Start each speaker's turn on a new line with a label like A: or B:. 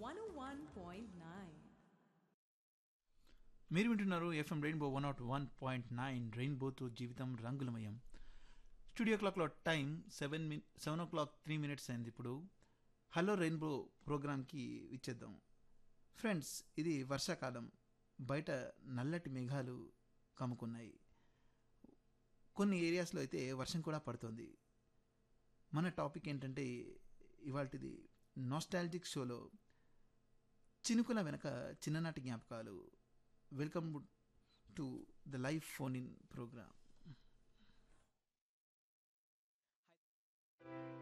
A: 101.9.
B: మీరు వింటున్నారు FM Rainbow one not one point nine రెయిన్బోతో జీవితం రంగులమయం స్టూడియో క్లాక్లో time seven min seven o'clock three minutes అయింది ఇప్పుడు హలో రెయిన్బో ప్రోగ్రామ్కి ఇచ్చేద్దాం ఫ్రెండ్స్ ఇది వర్షాకాలం బయట నల్లటి మేఘాలు కమ్ముకున్నాయి కొన్ని ఏరియాస్లో అయితే వర్షం కూడా పడుతుంది మన టాపిక్ ఏంటంటే ఇవాళది నాస్టాలజిక్ షోలో చినుకుల వెనక చిన్ననాటి జ్ఞాపకాలు welcome to the live phone in programme